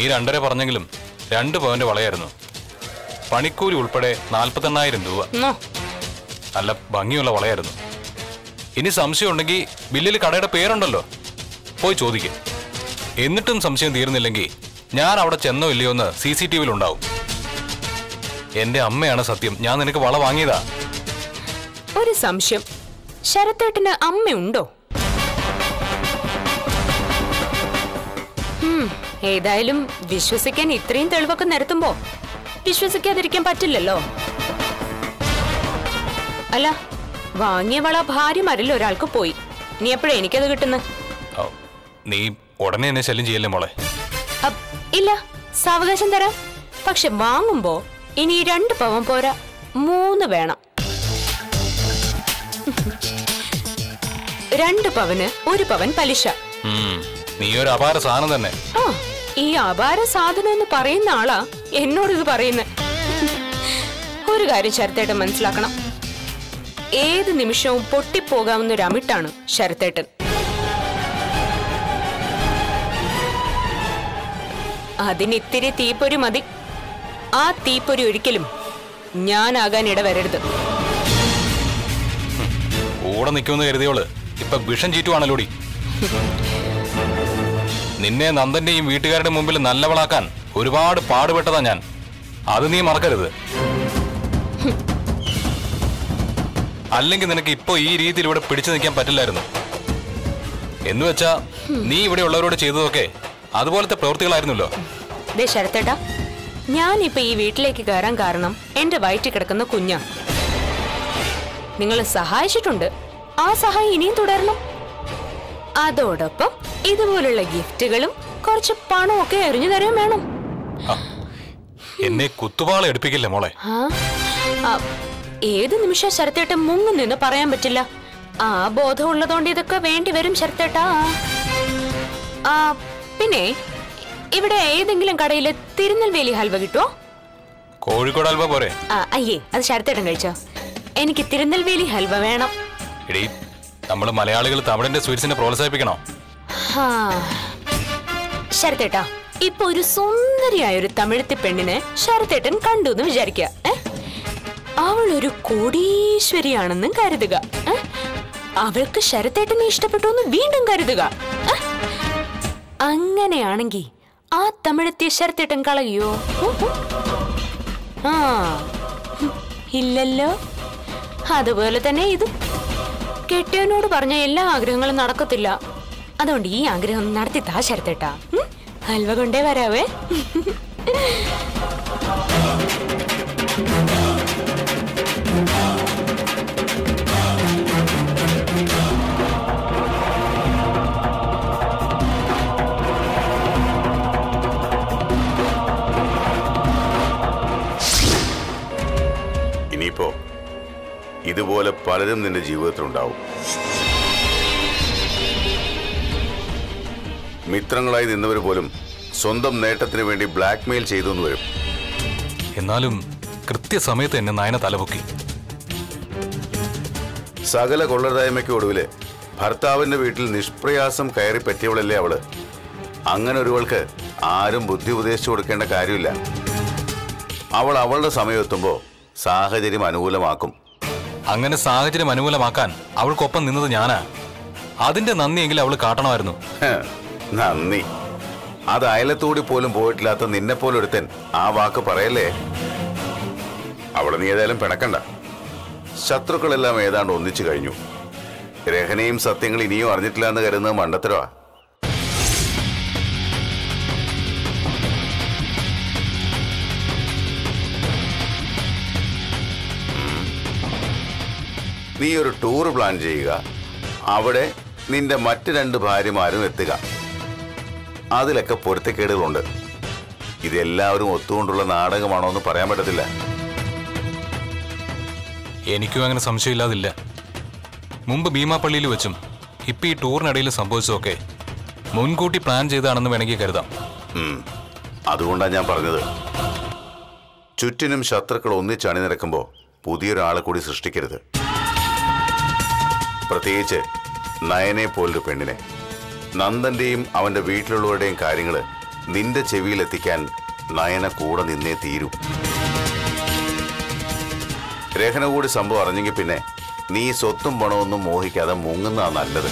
രണ്ടര പറഞ്ഞെങ്കിലും രണ്ട് പവന്റെ വളയായിരുന്നു പണിക്കൂലി ഉൾപ്പെടെ നാൽപ്പത്തെണ്ണായിരം രൂപ എന്നോ നല്ല ഭംഗിയുള്ള വളയായിരുന്നു ഇനി സംശയം ഉണ്ടെങ്കിൽ ബില്ലിൽ കടയുടെ പേരുണ്ടല്ലോ പോയി ചോദിക്കും എന്നിട്ടും സംശയം തീർന്നില്ലെങ്കിൽ ഞാൻ അവിടെ ചെന്നോ ഇല്ലയോ എന്ന് സി സി ടി വിയിൽ ഉണ്ടാവും എന്റെ അമ്മയാണ് സത്യം ഞാൻ നിനക്ക് വള വാങ്ങിയതാ ഒരു സംശയം ശരത്തേട്ടന് അമ്മയുണ്ടോ ഉം, ഏതായാലും വിശ്വസിക്കാൻ ഇത്രയും തെളിവൊക്കെ നിരത്തുമ്പോ വിശ്വസിക്കാതിരിക്കാൻ പറ്റില്ലല്ലോ അല്ല വാങ്ങിയ വള ഭാര്യമാരിൽ ഒരാൾക്ക് പോയി നീ എപ്പോഴാ എനിക്കത് കിട്ടുന്നത് ഓ, നീ ഉടനെ എന്നെ ശല്യം ചെയ്യല്ലേ മോളെ അപ്പ് ഇല്ല സാവകാശം തരാം പക്ഷെ വാങ്ങുമ്പോ ഇനി രണ്ട് പവൻ പോരാ മൂന്ന് വേണം രണ്ട് പവന് ഒരു പവൻ പലിശ ഉം, നീ ഒരു അപാര സാധനം തന്നെ ആ ഈ അപാര സാധനം എന്ന് പറയുന്ന ആളാ എന്നോട് ഇത് പറയുന്നത് ഒരു കാര്യം ശരത്തേട്ടൻ മനസ്സിലാക്കണം ഏത് നിമിഷവും പൊട്ടിപ്പോകാവുന്ന ഒരു അമിട്ടാണ് ശരത്തേട്ടൻ അതിനിത്തിരി തീപ്പൊരി മതി ആ തീപ്പൊരി ഒരിക്കലും ഞാനാകാൻ ഇടവരരുത് കൂടെ നിൽക്കുമെന്ന് കരുതിയോള് ഇപ്പൊ വിഷം ചീറ്റുവാണല്ലോടി നിന്നെ നന്ദന്റെയും വീട്ടുകാരുടെ മുമ്പിൽ നല്ലവളാക്കാൻ ഒരുപാട് പാടുപെട്ടതാ ഞാൻ അത് നീ മറക്കരുത് അല്ലെങ്കിൽ നിനക്ക് ഇപ്പോ ഈ രീതിയിൽ ഇവിടെ പിടിച്ചു നിൽക്കാൻ പറ്റില്ലായിരുന്നു എന്ന് വെച്ചാ നീ ഇവിടെ ഉള്ളവരോട് ചെയ്തതൊക്കെ അതുപോലത്തെ പ്രവൃത്തികളായിരുന്നല്ലോ ദേ ശരത്തേട്ടാ ഞാനിപ്പോ ഈ വീട്ടിലേക്ക് കയറാൻ കാരണം എന്റെ വയറ്റിൽ കിടക്കുന്ന കുഞ്ഞാ നിങ്ങൾ സഹായിച്ചിട്ടുണ്ട് ആ സഹായം ഇനിയും തുടരണം അതോടൊപ്പം ഇതുപോലുള്ള ഗിഫ്റ്റുകളും കുറച്ച് പണവും ഒക്കെ എറിഞ്ഞു തരാൻ വേണം എന്നെ കുത്തുപാള എടുപ്പിക്കില്ല മോളെ ആ? ആ, ഏത് നിമിഷം ശരത്തേട്ടൻ മുങ്ങുന്നെന്ന് പറയാൻ പറ്റില്ല ആ ബോധം ഉള്ളതുകൊണ്ട് ഇതൊക്കെ വേണ്ടി വരും ശരത്തേട്ടാ ആ പിന്നെ ഇവിടെ ഏതെങ്കിലും കടയിൽ തിരുനെൽവേലി ഹൽവ കിട്ടുമോ കോഴിക്കോട് അൽവ പോരെ ആ അയ്യേ അത് ശരത്തേട്ടൻ കഴിച്ചോ എനിക്ക് തിരുനെൽവേലി ഹൽവ വേണം എടീ നമ്മൾ മലയാളികൾ തമിഴിന്റെ സ്വീറ്റ്സിനെ പ്രോത്സാഹിപ്പിക്കണോ ഹാ. ശരത്തേട്ടാ ഇപ്പൊ ഒരു സുന്ദരിയായ ഒരു തമിഴത്തി പെണ്ണിനെ ശരത്തേട്ടൻ കണ്ടു എന്ന് വിചാരിക്കുക ഏ? അവൾ ഒരു കോടീശ്വരിയാണെന്നും കരുതുക ഏ? അവൾക്ക് ശരത്തേട്ടനെ ഇഷ്ടപ്പെട്ടു എന്ന് വീണ്ടും കരുതുക ഏ? അങ്ങനെയാണെങ്കി ആ തമിഴത്തിയ ശരത്തേട്ടൻ കളയോ ഉം, ഉം. ആ ഹും, ഇല്ലല്ലോ അതുപോലെ തന്നെ ഇതും കെട്ടിയവനോട് പറഞ്ഞ എല്ലാ ആഗ്രഹങ്ങളും നടക്കത്തില്ല അതുകൊണ്ട് ഈ ആഗ്രഹം നടത്തി താ ശരത്തേട്ടാ ഉം? ഹൽവ കൊണ്ടേ വരാവേ ഇനിയിപ്പോ ഇതുപോലെ പലരും നിന്റെ ജീവിതത്തിലുണ്ടാവും മിത്രങ്ങളായി നിന്നവർ പോലും സ്വന്തം നേട്ടത്തിന് വേണ്ടി ബ്ലാക്ക്മെയിൽ ചെയ്തു എന്ന് വരും എന്നാലും കൃത്യസമയത്ത് എന്നെ നയന തലപൊക്കി സകല കൊള്ളരുതായ്മയ്ക്ക് ഒടുവില് ഭർത്താവിന്റെ വീട്ടിൽ നിഷ്പ്രയാസം കയറി പറ്റിയവളല്ലേ അവള് അങ്ങനെ ഒരുവൾക്ക് ആരും ബുദ്ധി ഉപദേശിച്ചു കൊടുക്കേണ്ട കാര്യമില്ല അവൾ അവളുടെ സമയം എത്തുമ്പോൾ സാഹചര്യം അനുകൂലമാക്കും അങ്ങനെ സാഹചര്യം അനുകൂലമാക്കാൻ അവൾക്കൊപ്പം നിന്നത് ഞാനാ അതിന്റെ നന്ദിയെങ്കിലും അവൾ കാട്ടണമായിരുന്നു ഹ്, നന്ദി അത് അയലത്തൂടി പോലും പോയിട്ടില്ലാത്ത നിന്നെ പോലെ ഒരുത്തൻ ആ വാക്ക് പറയല്ലേ അവളെ നീ ഏതായാലും പിണക്കണ്ട ശത്രുക്കളെല്ലാം ഏതാണ്ട് ഒന്നിച്ചു കഴിഞ്ഞു രഹനയും സത്യങ്ങൾ ഇനിയും അറിഞ്ഞിട്ടില്ല എന്ന് കരുതുന്നത് മണ്ടത്തരവാ ഉം. നീ ഒരു ടൂർ പ്ലാൻ ചെയ്യുക അവിടെ നിന്റെ മറ്റ് രണ്ട് ഭാര്യമാരും എത്തുക അതിലൊക്കെ പൊരുത്തക്കേടുകളുണ്ട് ഇതെല്ലാവരും ഒത്തുകൊണ്ടുള്ള നാടകമാണോ എന്ന് പറയാൻ പറ്റത്തില്ല എനിക്കും അങ്ങനെ സംശയമില്ലാതില്ല മുമ്പ് ഭീമാപ്പള്ളിയിൽ വെച്ചും ഇപ്പൊ ഈ ടൂറിനിടയിൽ സംഭവിച്ചതൊക്കെ മുൻകൂട്ടി പ്ലാൻ ചെയ്താണെന്ന് വേണമെങ്കിൽ കരുതാം ഉം. അതുകൊണ്ടാണ് ഞാൻ പറഞ്ഞത് ചുറ്റിനും ശത്രുക്കൾ ഒന്നിച്ച് അണിനിരക്കുമ്പോൾ പുതിയൊരാളെ കൂടി സൃഷ്ടിക്കരുത് പ്രത്യേകിച്ച് നയനെ പോലൊരു പെണ്ണിനെ നന്ദന്റെയും അവന്റെ വീട്ടിലുള്ളവരുടെയും കാര്യങ്ങൾ നിന്റെ ചെവിയിലെത്തിക്കാൻ നയന കൂടെ നിന്നേ തീരൂ രഹന കൂടി സംഭവം അറിഞ്ഞെങ്കിൽ പിന്നെ നീ സ്വത്തും പണമൊന്നും മോഹിക്കാതെ മുങ്ങുന്നതാ നല്ലത്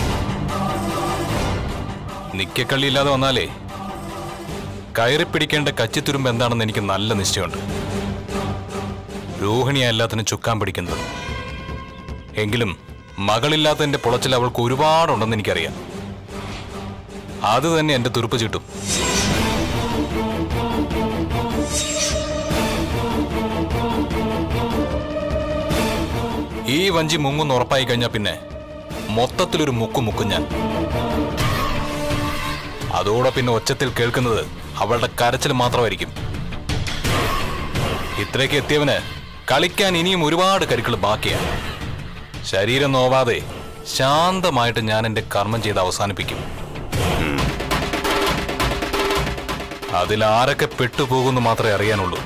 നിക്കക്കള്ളിയില്ലാതെ വന്നാലേ കയറി പിടിക്കേണ്ട കച്ചിത്തുരുമ്പ് എന്താണെന്ന് എനിക്ക് നല്ല നിശ്ചയമുണ്ട് രോഹിണിയാ എല്ലാത്തിനും ചുക്കാൻ പിടിക്കുന്നത് എങ്കിലും മകളില്ലാത്തതിന്റെ പൊളച്ചിൽ അവൾക്ക് ഒരുപാടുണ്ടെന്ന് എനിക്കറിയാം അത് തന്നെ എന്റെ തുരുപ്പ് ചീട്ടും ഈ വഞ്ചി മുങ്ങുന്ന് ഉറപ്പായി കഴിഞ്ഞാൽ പിന്നെ മൊത്തത്തിലൊരു മുക്കു മുക്കും ഞാൻ അതോടെ പിന്നെ ഒച്ചത്തിൽ കേൾക്കുന്നത് അവളുടെ കരച്ചിൽ മാത്രമായിരിക്കും ഇത്രയ്ക്ക് എത്തിയവന് കളിക്കാൻ ഇനിയും ഒരുപാട് കരുക്കൾ ബാക്കിയാണ് ശരീരം നോവാതെ ശാന്തമായിട്ട് ഞാൻ എന്റെ കർമ്മം ചെയ്ത് അവസാനിപ്പിക്കും അതിൽ ആരൊക്കെ പെട്ടുപോകുന്നു മാത്രമേ അറിയാനുള്ളൂ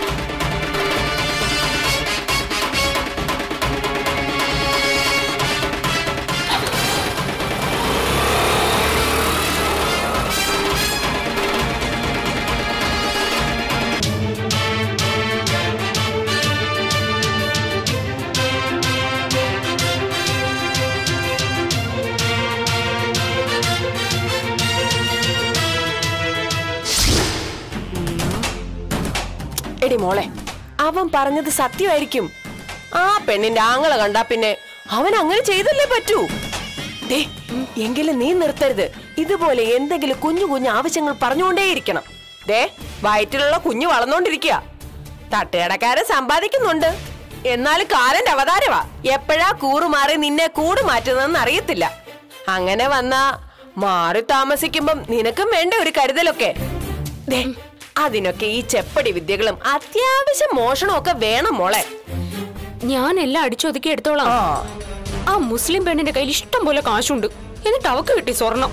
എടി മോളെ അവൻ പറഞ്ഞത് സത്യമായിരിക്കും ആ പെണ്ണിന്റെ ആങ്ങളെ കണ്ടാ പിന്നെ അവൻ അങ്ങനെ ചെയ്തല്ലേ പറ്റൂ ദേ എങ്കിലും നീ നിർത്തരുത് ഇതുപോലെ എന്തെങ്കിലും കുഞ്ഞു കുഞ്ഞു ആവശ്യങ്ങൾ പറഞ്ഞുകൊണ്ടേയിരിക്കണം ദേ വയറ്റിലുള്ള കുഞ്ഞു വളർന്നോണ്ടിരിക്കുക തട്ടുകടക്കാരൻ സമ്പാദിക്കുന്നുണ്ട് എന്നാലും കാലന്റെ അവതാരവാ എപ്പോഴാ കൂറുമാറി നിന്നെ കൂട് മാറ്റുന്നതെന്ന് അറിയത്തില്ല അങ്ങനെ വന്നാ മാറി താമസിക്കുമ്പം നിനക്കും വേണ്ട ഒരു കരുതലൊക്കെ ദേ, അതിനൊക്കെ ഈ ചെപ്പടി വിദ്യകളും അത്യാവശ്യം മോഷണവും ഒക്കെ വേണം മോളെ ഞാൻ എല്ലാം അടിച്ചൊതുക്കി എടുത്തോളാം ആ മുസ്ലിം പെണ്ണിന്റെ കയ്യിൽ ഇഷ്ടം പോലെ കാശുണ്ട് എന്നിട്ട് അവക്ക് കിട്ടി സ്വർണം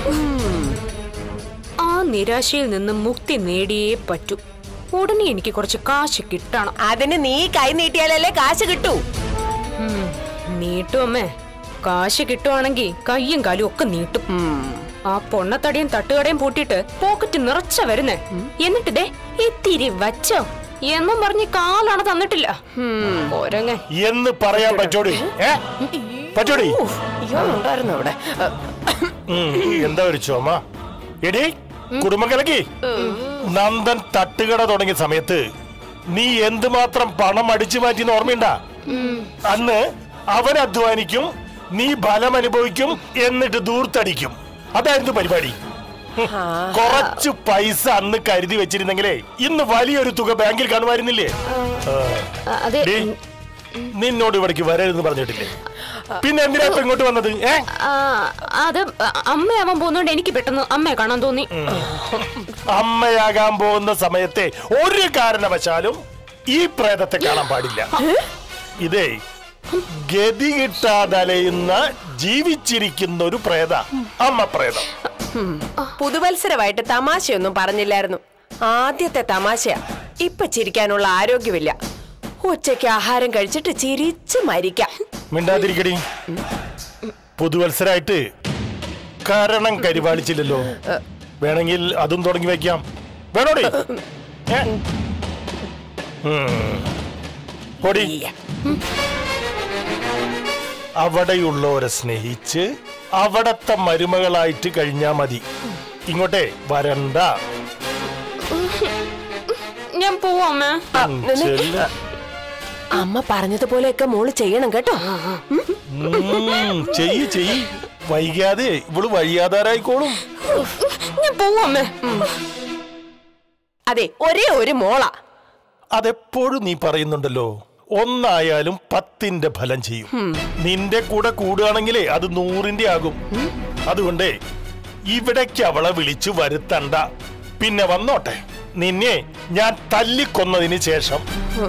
ആ നിരാശയിൽ നിന്ന് മുക്തി നേടിയേ പറ്റൂ ഉടനെ എനിക്ക് കുറച്ച് കാശ് കിട്ടണം അതിന് നീ കൈ നീട്ടിയാലല്ലേ കാശ് കിട്ടൂ ഉം, നീട്ടും അമ്മേ കാശ് കിട്ടുവാണെങ്കിൽ കയ്യും കാലും ഒക്കെ നീട്ടും ആ പൊണ്ണത്തടിയും തട്ടുകടയും പൂട്ടിയിട്ട് പോക്കറ്റ് നിറച്ച വരുന്നേ എന്നിട്ട് ദേ ഇത്തിരി വച്ചോ എന്നും പറഞ്ഞ് കാലാണ് തന്നിട്ടില്ല ഓരങ്ങ എന്ന് പറയാൻ പറ്റോടി ഏ പറ്റോടി ഉണ്ടായിരുന്നു അവിടെ ഉം, എന്താ ഒരു ചുമ എടി കുടുംബം കലക്കി നന്ദൻ തട്ടുകട തുടങ്ങിയ സമയത്ത് നീ എന്തുമാത്രം പണം അടിച്ചു മാറ്റിന്ന് ഓർമ്മയുണ്ടാ അന്ന് അവൻ അധ്വാനിക്കും നീ ഫലം അനുഭവിക്കും എന്നിട്ട് ദൂർത്തടിക്കും അതായിരുന്നു പരിപാടി ഉം. കുറച്ചു പൈസ അന്ന് കരുതി വെച്ചിരുന്നെങ്കിലേ ഇന്ന് വലിയൊരു തുക ബാങ്കിൽ കാണുമായിരുന്നില്ലേ ആ. അതെ ഡി, നിന്നോട് ഇവിടേക്ക് വരരുതെന്ന് പറഞ്ഞിട്ടില്ലേ പിന്നെ എന്തിനാ ഇപ്പൊ ഇങ്ങോട്ട് വന്നത് ഏ ആ, അത് അമ്മയാവാൻ പോകുന്നോണ്ട് എനിക്ക് പെട്ടെന്ന് അമ്മയെ കാണാൻ തോന്നി അമ്മയാകാൻ പോകുന്ന സമയത്തെ ഒരു കാരണവശാലും ഈ പ്രേതത്തെ കാണാൻ പാടില്ല ഇതേ ഗതി കിട്ടാതലയുന്ന ജീവിച്ചിരിക്കുന്ന ഒരു പ്രേത അമ്മ പ്രേതം പുതുവത്സരമായിട്ട് തമാശയൊന്നും പറഞ്ഞില്ലായിരുന്നു ആദ്യത്തെ തമാശയാ ഇപ്പൊ ചിരിക്കാനുള്ള ആരോഗ്യമില്ല ഉച്ചയ്ക്ക് ആഹാരം കഴിച്ചിട്ട് ചിരിച്ച് മരിക്കാം മിണ്ടാതിരിക്കടി പുതുവത്സരായിട്ട് കാരണം കരിവാളിച്ചില്ലല്ലോ വേണമെങ്കിൽ അതും തുടങ്ങി വെക്കാം വേണോടി ഏ? ഉം. പൊടി അവിടെയുള്ളവരെ സ്നേഹിച്ച് അവിടത്തെ മരുമകളായിട്ട് കഴിഞ്ഞാ മതി ഇങ്ങോട്ടേ വരണ്ട ഞാൻ പോവാ അമ്മ ഉം, ചെല്ല്. അമ്മ പറഞ്ഞതുപോലെയൊക്കെ മോള് ചെയ്യണം കേട്ടോ ഉം, ചെയ്യ് ചെയ്യ് വൈകാതെ ഇവള് വഴിയാതാരായിക്കോളും ഞാൻ പോവാ അമ്മ അതെ ഒരേ ഒരു മോള അതെപ്പോഴും നീ പറയുന്നുണ്ടല്ലോ ഒന്നായാലും പത്തിന്റെ ഫലം ചെയ്യും നിന്റെ കൂടെ കൂടുകയാണെങ്കിലേ അത് നൂറിന്റെ ആകും അതുകൊണ്ടേ ഇവിടേക്ക് അവളെ വിളിച്ചു വരുത്തണ്ട പിന്നെ വന്നോട്ടെ നിന്നെ ഞാൻ തല്ലിക്കൊന്നതിന് ശേഷം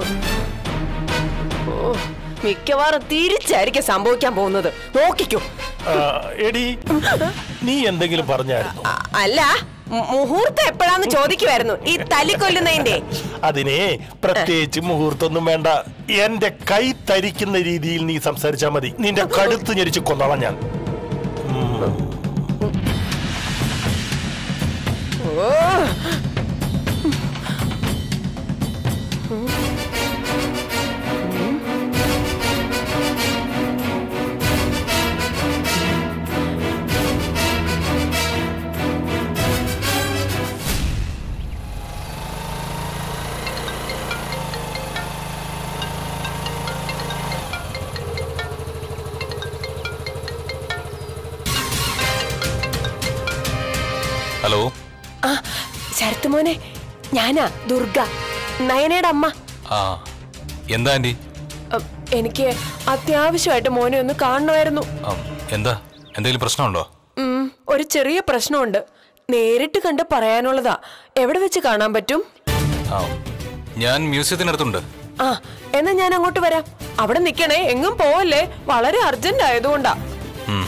മിക്കവാറും തിരിച്ചായിരിക്കും സംഭവിക്കാൻ പോകുന്നത് നോക്കിക്കോ ആ, എടി നീ എന്തെങ്കിലും പറഞ്ഞായിരുന്നു അ- അല്ല മു- മുഹൂർത്തം എപ്പോഴാന്ന് ചോദിക്കുമായിരുന്നു ഈ തല്ലിക്കൊല്ലുന്നതിന്റെ അതിനെ പ്രത്യേകിച്ച് മുഹൂർത്തൊന്നും വേണ്ട എന്റെ കൈ തരിക്കുന്ന രീതിയിൽ നീ സംസാരിച്ചാ മതി നിന്റെ കഴുത്ത് ഞെരിച്ച് കൊന്നോളാം ഞാൻ ഓ ഹലോ ആ ശരത്ത് മോനെ ഞാനാ ദുർഗ നയനയുടെ അമ്മ ആ എന്താ ആന്റി അ, എനിക്ക് അത്യാവശ്യമായിട്ട് മോനെ ഒന്ന് കാണണമായിരുന്നു ആ, എന്താ എന്തെങ്കിലും പ്രശ്നമുണ്ടോ ഉം, ഒരു ചെറിയ പ്രശ്നമുണ്ട് നേരിട്ട് കണ്ട് പറയാനുള്ളതാ എവിടെ വെച്ച് കാണാൻ പറ്റും ആ ഞാൻ മ്യൂസിയത്തിനടുത്തുണ്ട് ആ എന്നാ ഞാൻ അങ്ങോട്ട് വരാം അവിടെ നിക്കണേ എങ്ങും പോവല്ലേ വളരെ അർജന്റ് ആയതുകൊണ്ടാ ഉം.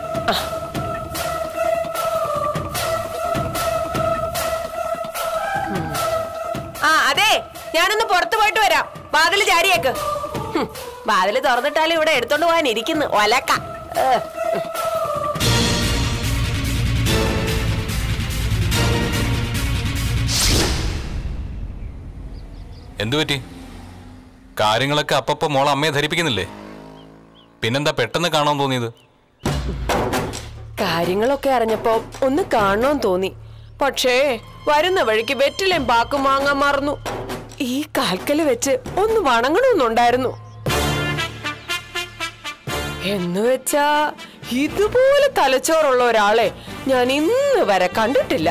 ആ അതെ ഞാനൊന്ന് പുറത്തു പോയിട്ട് വരാം വാതില് ചാരിയേക്ക് ഹും, വാതില് തുറന്നിട്ടാലും ഇവിടെ എടുത്തോണ്ട് പോകാൻ ഇരിക്കുന്നു ഒലക്ക ഏ. എന്തു പറ്റി കാര്യങ്ങളൊക്കെ അപ്പപ്പോ മോളെ അമ്മയെ ധരിപ്പിക്കുന്നില്ലേ പിന്നെന്താ പെട്ടെന്ന് കാണാൻ തോന്നിയത് കാര്യങ്ങളൊക്കെ അറിഞ്ഞപ്പോ ഒന്ന് കാണണമെന്ന് തോന്നി പക്ഷേ വരുന്ന വഴിക്ക് വെറ്റിലേം പാക്കും വാങ്ങാൻ മറന്നു ഈ കാൽക്കല് വെച്ച് ഒന്ന് വണങ്ങണമെന്നുണ്ടായിരുന്നു എന്ന് വെച്ചാ ഇതുപോലെ തലച്ചോറുള്ള ഒരാളെ ഞാൻ ഇന്ന് വരെ കണ്ടിട്ടില്ല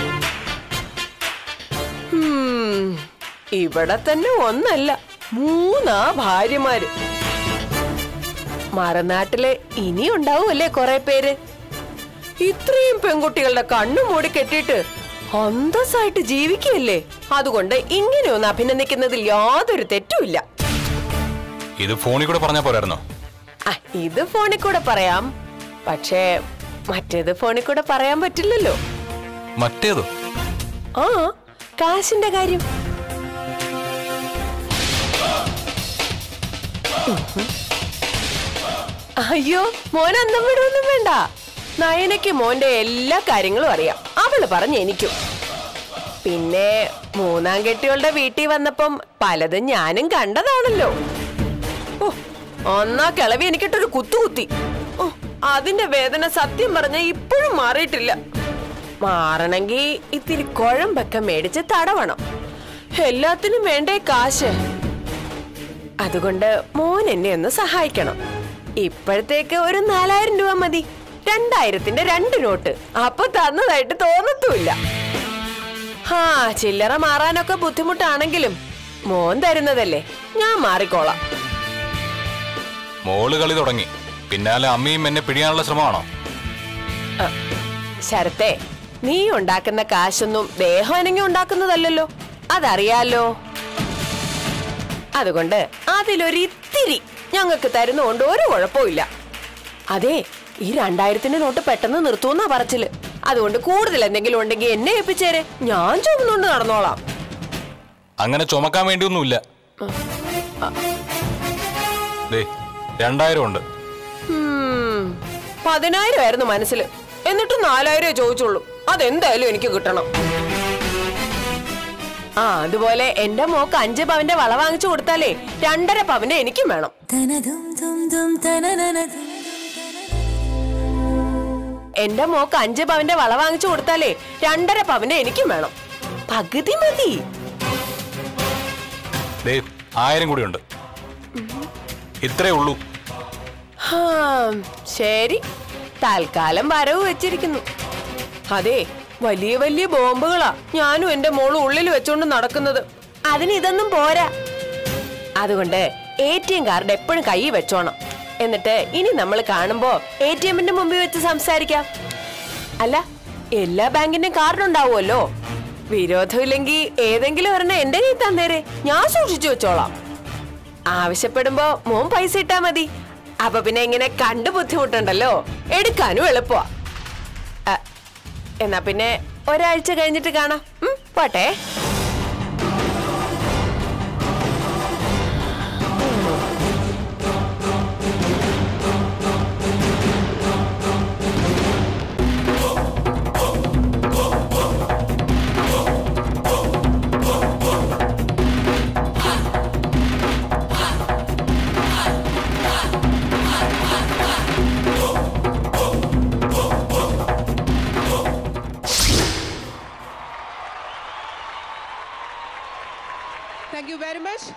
ഹും, ഇവിടെ തന്നെ ഒന്നല്ല മൂന്നാ ഭാര്യമാര് മറുനാട്ടില് ഇനി ഉണ്ടാവുമല്ലേ കുറെ പേര് ഇത്രയും പെൺകുട്ടികളുടെ കണ്ണു മൂടി കെട്ടിയിട്ട് അന്തസ്സായിട്ട് ജീവിക്കുകയല്ലേ അതുകൊണ്ട് ഇങ്ങനെയൊന്ന് അഭിനന്ദിക്കുന്നതിൽ യാതൊരു തെറ്റുമില്ല ഇത് ഫോണിൽ കൂടെ പറഞ്ഞാൽ പോരായിരുന്നോ ആ ഇത് ഫോണിൽ കൂടെ പറയാം പക്ഷേ മറ്റേത് ഫോണിൽ കൂടെ പറയാൻ പറ്റില്ലല്ലോ മറ്റേതോ ആ കാശിന്റെ കാര്യം അയ്യോ മോൻ അന്നം വിടുവൊന്നും വേണ്ട നയനയ്ക്ക് മോന്റെ എല്ലാ കാര്യങ്ങളും അറിയാം അവള് പറഞ്ഞ എനിക്കും പിന്നെ മൂന്നാം കെട്ടികളുടെ വീട്ടിൽ വന്നപ്പം പലതും ഞാനും കണ്ടതാണല്ലോ ഓ ഒന്നാ കിളവി എനിക്കിട്ടൊരു കുത്തുകുത്തി ഓ അതിന്റെ വേദന സത്യം പറഞ്ഞ ഇപ്പോഴും മാറിയിട്ടില്ല മാറണമെങ്കിൽ ഇത്തിരി കുഴമ്പൊക്കെ മേടിച്ച് തടവണം എല്ലാത്തിനും വേണ്ടേ കാശ് അതുകൊണ്ട് മോൻ എന്നെ ഒന്ന് സഹായിക്കണം ഇപ്പോഴത്തേക്ക് ഒരു നാലായിരം രൂപ മതി രണ്ടായിരത്തിന്റെ രണ്ട് നോട്ട് അപ്പൊ തന്നതായിട്ട് തോന്നത്തുമില്ല ഹാ ചില്ലറ മാറാനൊക്കെ ബുദ്ധിമുട്ടാണെങ്കിലും മോൻ തരുന്നതല്ലേ ഞാൻ മാറിക്കോളാം മോള് കളി തുടങ്ങി പിന്നാലെ അമ്മയും എന്നെ പിടിയാനുള്ള ശ്രമമാണോ ശരത്തെ നീ ഉണ്ടാക്കുന്ന കാശൊന്നും ദേഹം അനങ്ങി ഉണ്ടാക്കുന്നതല്ലല്ലോ അതറിയാലോ അതുകൊണ്ട് അതിലൊരിത്തിരി ഞങ്ങൾക്ക് തരുന്നതുകൊണ്ട് ഒരു കുഴപ്പമില്ല അതെ ഈ രണ്ടായിരത്തിന്റെ നോട്ട് പെട്ടെന്ന് നിർത്തുമെന്നാ പറച്ചില് അതുകൊണ്ട് കൂടുതൽ എന്തെങ്കിലും ഉണ്ടെങ്കിൽ എന്നെ ഏൽപ്പിച്ചേരെ ഞാൻ ചുമന്നുകൊണ്ട് നടന്നോളാം അങ്ങനെ ചുമക്കാൻ വേണ്ടിയൊന്നുമില്ല ദേ രണ്ടായിരം ഉണ്ട് ഉം, പതിനായിരം ആയിരുന്നു മനസ്സിൽ എന്നിട്ട് നാലായിരം ചോദിച്ചുള്ളൂ അതെന്തായാലും എനിക്ക് കിട്ടണം ആ അതുപോലെ എന്റെ മോക്ക് അഞ്ച് പവന്റെ വള വാങ്ങിച്ചു കൊടുത്താലേ രണ്ടര പവന്റെ എനിക്കും വേണം തനതും തും തും തനനനതും എന്റെ മോക്ക് അഞ്ച് പവന്റെ വള വാങ്ങിച്ചു കൊടുത്താലേ രണ്ടര പവന്റെ എനിക്കും വേണം പകുതി മതി ദേ ആയിരം കൂടി ഉണ്ട് ഇത്രേ ഉള്ളൂ ഹാ, ശരി തൽക്കാലം വരവ് വെച്ചിരിക്കുന്നു അതെ വലിയ വലിയ ബോംബുകളാ ഞാനും എന്റെ മോളും ഉള്ളിൽ വെച്ചോണ്ട് നടക്കുന്നത് അതിന് ഇതൊന്നും പോരാ അതുകൊണ്ട് എ ടി എം കാർഡ് എപ്പോഴും കൈ വെച്ചോണം എന്നിട്ട് ഇനി നമ്മൾ കാണുമ്പോ എ ടി എമ്മിന്റെ മുമ്പിൽ വെച്ച് സംസാരിക്കാം അല്ല എല്ലാ ബാങ്കിന്റെയും കാർഡ് ഉണ്ടാവുമല്ലോ വിരോധമില്ലെങ്കിൽ ഏതെങ്കിലും ഒരെണ്ണം എന്റെ കയ്യിൽ തന്നേരെ ഞാൻ സൂക്ഷിച്ചു വെച്ചോളാം ആവശ്യപ്പെടുമ്പോ മോൻ പൈസ ഇട്ടാ മതി അപ്പൊ പിന്നെ ഇങ്ങനെ കണ്ടു ബുദ്ധിമുട്ടുണ്ടല്ലോ എടുക്കാനും എളുപ്പമാ ആ, എന്നാ പിന്നെ ഒരാഴ്ച കഴിഞ്ഞിട്ട് കാണാം ഉം, പോട്ടെ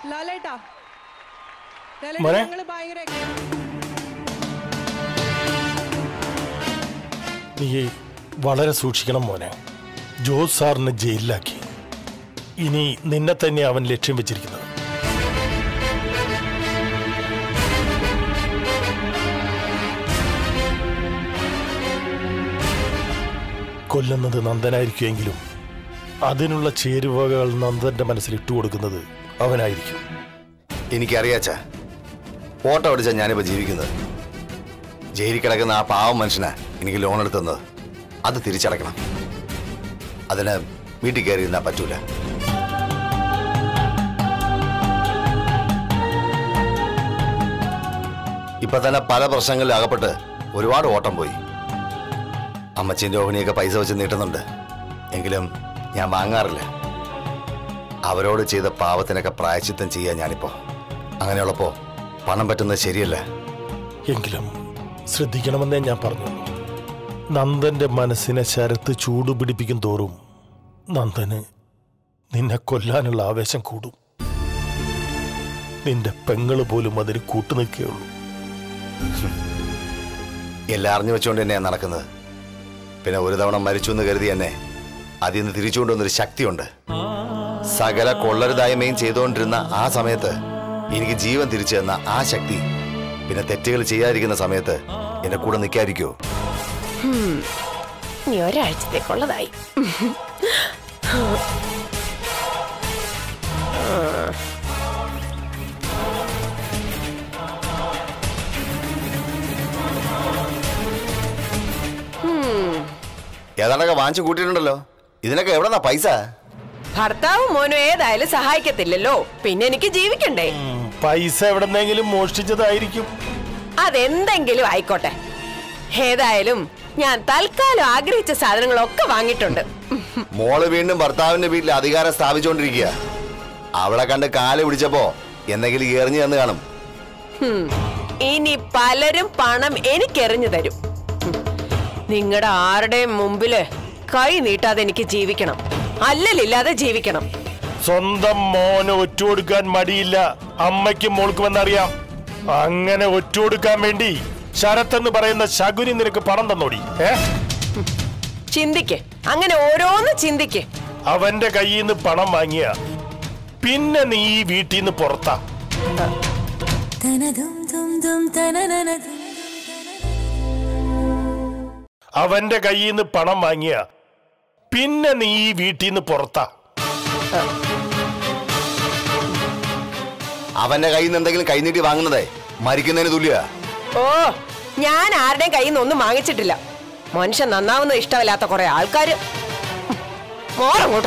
ലാലേട്ടാ മോനെ? ഞങ്ങള് ഭയങ്കര നീ വളരെ സൂക്ഷിക്കണം മോനെ ജോസ് സാറിനെ ജയിലിലാക്കി ഇനി നിന്നെ തന്നെ അവൻ ലക്ഷ്യം വെച്ചിരിക്കുന്നത് കൊല്ലുന്നത് നന്ദനായിരിക്കുമെങ്കിലും അതിനുള്ള ചേരുവകൾ നന്ദന്റെ മനസ്സിൽ ഇട്ടുകൊടുക്കുന്നത് അവനായിരിക്കും എനിക്കറിയാച്ച ഓട്ടോ അടിച്ചാ ഞാനിപ്പോ ജീവിക്കുന്നത് ജയിലിൽ കിടക്കുന്ന ആ പാവം മനുഷ്യനാ എനിക്ക് ലോൺ എടുത്തുന്നത് അത് തിരിച്ചടക്കണം അതിന് വീട്ടിൽ കയറി ഇരുന്നാ പറ്റൂല ഇപ്പൊ തന്നെ പല പ്രശ്നങ്ങളിൽ അകപ്പെട്ട് ഒരുപാട് ഓട്ടം പോയി അമ്മച്ചിയും രോഹിണിയൊക്കെ പൈസ വെച്ച് നീട്ടുന്നുണ്ട് എങ്കിലും ഞാൻ വാങ്ങാറില്ല അവരോട് ചെയ്ത പാവത്തിനൊക്കെ പ്രായച്ചിത്തം ചെയ്യാൻ ഞാനിപ്പോ അങ്ങനെയുള്ളപ്പോ പണം പറ്റുന്നത് ശരിയല്ല എങ്കിലും ശ്രദ്ധിക്കണമെന്നേ ഞാൻ പറഞ്ഞു നന്ദന്റെ മനസ്സിനെ ശരത്ത് ചൂട് പിടിപ്പിക്കും തോറും നന്ദന് നിന്നെ കൊല്ലാനുള്ള ആവേശം കൂടും നിന്റെ പെങ്ങള് പോലും അതിന് കൂട്ടുനിൽക്കുകയുള്ളൂ എല്ലാം അറിഞ്ഞു വെച്ചുകൊണ്ട് തന്നെയാണ് നടക്കുന്നത് പിന്നെ ഒരു തവണ മരിച്ചു എന്ന് കരുതി തന്നെ അതിൽ നിന്ന് തിരിച്ചുകൊണ്ടുവന്നൊരു ശക്തിയുണ്ട് സകല കൊള്ളരുതായ്മയും ചെയ്തുകൊണ്ടിരുന്ന ആ സമയത്ത് എനിക്ക് ജീവൻ തിരിച്ചു തന്ന ആ ശക്തി പിന്നെ തെറ്റുകൾ ചെയ്യാതിരിക്കുന്ന സമയത്ത് എന്റെ കൂടെ നിൽക്കാതിരിക്കോ ഇനി ഒരാഴ്ചത്തേക്കുള്ളതായി ഏതാണ്ടൊക്കെ വാങ്ങിച്ചു കൂട്ടിയിട്ടുണ്ടല്ലോ ഇതിനൊക്കെ എവിടെന്നാ പൈസ ഭർത്താവും മോനും ഏതായാലും സഹായിക്കത്തില്ലല്ലോ പിന്നെ എനിക്ക് ജീവിക്കണ്ടേ ഉം, പൈസ എവിടെന്നെങ്കിലും മോഷ്ടിച്ചതായിരിക്കും അതെന്തെങ്കിലും ആയിക്കോട്ടെ ഏതായാലും ഞാൻ തൽക്കാലം ആഗ്രഹിച്ച സാധനങ്ങളൊക്കെ വാങ്ങിയിട്ടുണ്ട് മോള് വീണ്ടും ഭർത്താവിന്റെ വീട്ടിൽ അധികാരം സ്ഥാപിച്ചുകൊണ്ടിരിക്കുക അവളെ കണ്ട് കാല് പിടിച്ചപ്പോ എന്തെങ്കിലും എറിഞ്ഞു തന്നു കാണും ഹും. ഇനി പലരും പണം എനിക്കെറിഞ്ഞു തരും നിങ്ങളുടെ ആരുടെയും മുമ്പില് കൈ നീട്ടാതെ എനിക്ക് ജീവിക്കണം അല്ലലില്ലാതെ ജീവിക്കണം സ്വന്തം മോന് ഒറ്റുകൊടുക്കാൻ മടിയില്ല അമ്മയ്ക്കും മോൾക്കുമെന്നറിയാം അങ്ങനെ ഒറ്റുകൊടുക്കാൻ വേണ്ടി ശരത്ത് എന്ന് പറയുന്ന ശകുനി നിനക്ക് പണം തന്നോടി ഏ ചിന്തിക്ക് അങ്ങനെ ഓരോന്ന് ചിന്തിക്ക് അവന്റെ കയ്യിൽ നിന്ന് പണം വാങ്ങിയ പിന്നെ നീ ഈ വീട്ടിൽ നിന്ന് പുറത്താ തനതും തും തും തനനനതും അവന്റെ കയ്യിൽ നിന്ന് പണം വാങ്ങിയ പിന്നെ നീ ഈ വീട്ടിൽ നിന്ന് പുറത്താ അവന്റെ കയ്യിൽ നിന്ന് എന്തെങ്കിലും കൈനീട്ടി വാങ്ങുന്നതേ മരിക്കുന്നതിന് തുല്യ ഓ ഞാൻ ആരുടെയും കയ്യിൽ നിന്ന് ഒന്നും വാങ്ങിച്ചിട്ടില്ല മനുഷ്യൻ നന്നാവുന്ന ഇഷ്ടമില്ലാത്ത കുറെ ആൾക്കാര് മോറങ്ങോട്ടോ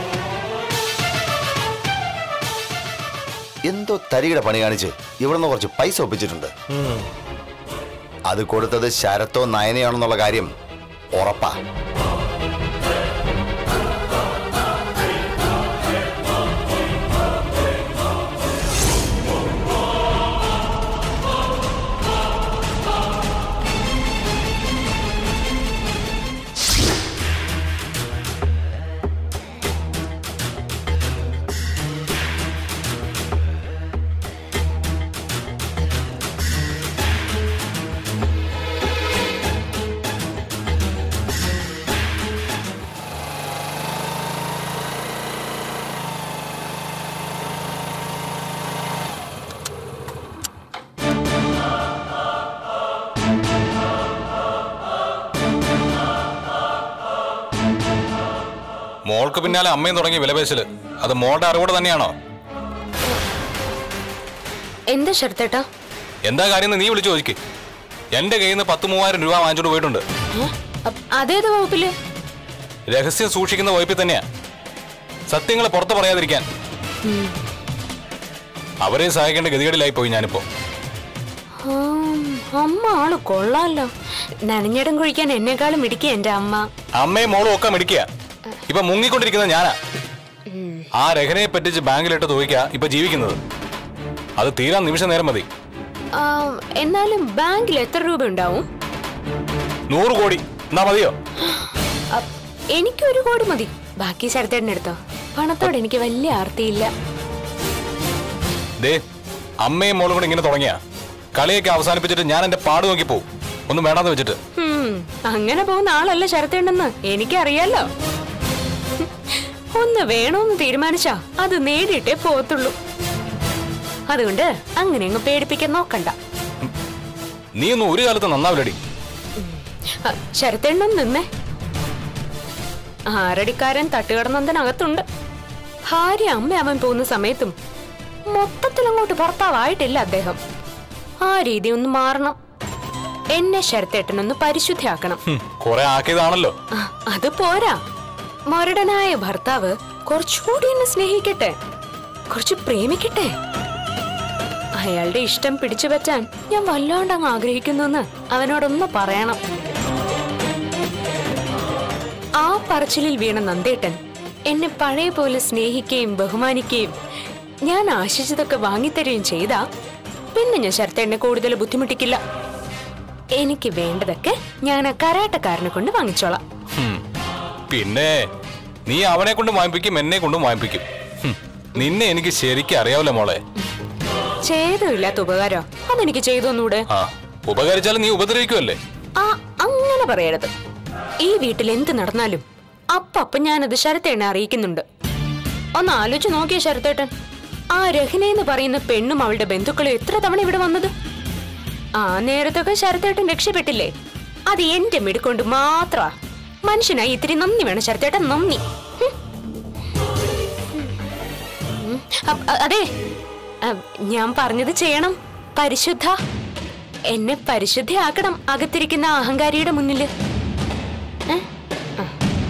എന്തോ തരികിട പണി കാണിച്ച് ഇവിടുന്ന് കുറച്ച് പൈസ ഒപ്പിച്ചിട്ടുണ്ട് അത് കൊടുത്തത് ശരത്തോ നയനയാണെന്നുള്ള കാര്യം ഉറപ്പാ മോൾക്ക് പിന്നാലെ അമ്മയും തുടങ്ങി വിലപേശല് അത് മോളുടെ അറിവോടെ തന്നെയാണോ എന്താ ശരത്തേട്ടാ എന്താ കാര്യം എന്ന് നീ വിളിച്ചു ചോദിക്ക് എന്റെ കയ്യിൽ നിന്ന് പത്ത് മൂവായിരം രൂപ വാങ്ങിച്ചോണ്ട് പോയിട്ടുണ്ട് ഏ? അ- അതേത് വകുപ്പില് രഹസ്യം സൂക്ഷിക്കുന്ന വകുപ്പിൽ തന്നെയാ സത്യങ്ങൾ പുറത്ത് പറയാതിരിക്കാൻ അവരെ സഹായിക്കേണ്ട ഗതികേടിലായി പോയി ഞാനിപ്പോ ആം, അമ്മ ആള് കൊള്ളാലോ നനഞ്ഞിടം കുഴിക്കാൻ എന്നെക്കാളും മിടിക്കുക എന്റെ അമ്മ അമ്മയും മോളും ഒക്കെ മിടിക്കുക ഇപ്പൊ മുങ്ങിക്കൊണ്ടിരിക്കുന്നത് ഞാനാ ആ രഹനയെ പറ്റിച്ച് ബാങ്കിലിട്ട് തൂയിക്ക ഇപ്പൊ ജീവിക്കുന്നത് അത് തീരാൻ നിമിഷ നേരം മതി ആ, എന്നാലും ബാങ്കിൽ എത്ര രൂപ ഉണ്ടാവും നൂറ് കോടി എന്നാ മതിയോ അ- എനിക്ക് ഒരു കോടി മതി ബാക്കി ശരത്തേട്ടൻ എടുത്തോ പണത്തോട് എനിക്ക് വലിയ ആർത്തിയില്ല ദേ അമ്മയും മോളും കൂടെ ഇങ്ങനെ തുടങ്ങിയ കളിയൊക്കെ അവസാനിപ്പിച്ചിട്ട് ഞാൻ എന്റെ പാട് നോക്കി പോവും ഒന്നും വേണ്ടാന്ന് വെച്ചിട്ട് ഹും, അങ്ങനെ പോകുന്ന ആളല്ല ശരത്തേണ്ടെന്ന് എനിക്കറിയാലോ ഒന്ന് വേണോന്ന് തീരുമാനിച്ചാ അത് നേടിയിട്ടേ പോകത്തുള്ളൂ അതുകൊണ്ട് അങ്ങനെ അങ്ങ് പേടിപ്പിക്കാൻ നോക്കണ്ട നീ ഒന്നും ഒരു കാലത്ത് നന്നാവില്ലടി അ, ശരത്തേണ്ണൻ നിന്നേ ആരടിക്കാരൻ തട്ടുകടന്നതിനകത്തുണ്ട് ഭാര്യ അമ്മ അവൻ പോകുന്ന സമയത്തും മൊത്തത്തിൽ അങ്ങോട്ട് ഭർത്താവായിട്ടില്ല അദ്ദേഹം ആ രീതി ഒന്ന് മാറണം എന്നെ ശരത്തേട്ടനൊന്ന് പരിശുദ്ധിയാക്കണം ഹും, കുറെ ആക്കിയതാണല്ലോ ആ, അത് പോരാ മൊരടനായ ഭർത്താവ് കുറച്ചുകൂടി എന്നെ സ്നേഹിക്കട്ടെ കുറച്ച് പ്രേമിക്കട്ടെ അയാളുടെ ഇഷ്ടം പിടിച്ചു പറ്റാൻ ഞാൻ വല്ലാണ്ട് അങ്ങ് ആഗ്രഹിക്കുന്നു അവനോടൊന്ന് പറയണം ആ പറച്ചിലിൽ വീണ നന്ദേട്ടൻ എന്നെ പഴയ പോലെ സ്നേഹിക്കുകയും ബഹുമാനിക്കുകയും ഞാൻ ആശിച്ചതൊക്കെ വാങ്ങിത്തരുകയും ചെയ്താ പിന്നെ ഞാൻ ശരത്തേണ്ണെ കൂടുതൽ ബുദ്ധിമുട്ടിക്കില്ല എനിക്ക് വേണ്ടതൊക്കെ ഞാൻ ആ കരാട്ടക്കാരനെ കൊണ്ട് വാങ്ങിച്ചോളാം ഹും. പിന്നെ നീ അവനെ കൊണ്ട് വാങ്ങിപ്പിക്കും എന്നെ കൊണ്ടും വാങ്ങിപ്പിക്കും ഹും. നിന്നെ എനിക്ക് ശരിക്കും അറിയാവല്ലോ മോളെ ചെയ്തില്ലാത്ത ഉപകാരം അതെനിക്ക് ചെയ്തൊന്നൂടെ ആ ഉപകരിച്ചാലും നീ ഉപദ്രവിക്കുമല്ലേ ആ അങ്ങനെ പറയരുത് ഈ വീട്ടിൽ എന്ത് നടന്നാലും അപ്പപ്പം ഞാനത് ശരത്തേണ്ണെ അറിയിക്കുന്നുണ്ട് ഒന്ന് ആലോചിച്ച് നോക്കിയ ശരത്തേട്ടൻ ആ രഹ്ന എന്ന് പറയുന്ന പെണ്ണും അവളുടെ ബന്ധുക്കളും എത്ര തവണ ഇവിടെ വന്നത് ആ നേരത്തൊക്കെ ശരത്തേട്ടൻ രക്ഷപ്പെട്ടില്ലേ അത് എന്റെ മിടുക്കൊണ്ട് മാത്രമാ മനുഷ്യനായി ഇത്തിരി നന്ദി വേണം ശരത്തേട്ടൻ നന്ദി ഹും. ഉം. അ- അ- അതെ അ, ഞാൻ പറഞ്ഞത് ചെയ്യണം പരിശുദ്ധ എന്നെ പരിശുദ്ധയാക്കണം അകത്തിരിക്കുന്ന ആ അഹങ്കാരിയുടെ മുന്നില് ഏ? ആ.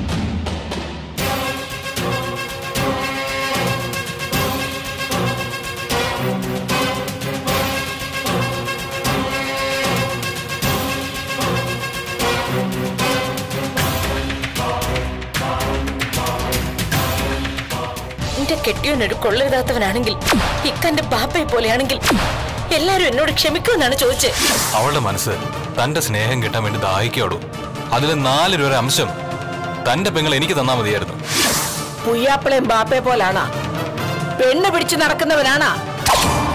എന്റെ കെട്ടിയോൻ ഒരു കൊള്ളരുതാത്തവനാണെങ്കിൽ ഇക്കന്റെ ബാപ്പയെ പോലെയാണെങ്കിൽ എല്ലാരും എന്നോട് ക്ഷമിക്കുമെന്നാണ് ചോദിച്ചത് അവളുടെ മനസ്സ് തന്റെ സ്നേഹം കിട്ടാൻ വേണ്ടി ദാഹിക്കോടൂ അതിൽ നാല് രൂപ അംശം തന്റെ പെങ്ങൾ എനിക്ക് തന്നാ മതിയായിരുന്നു പുയ്യാപ്പിളയും ബാപ്പയെ പോലാണാ പെണ്ണ് പിടിച്ചു നടക്കുന്നവനാണാ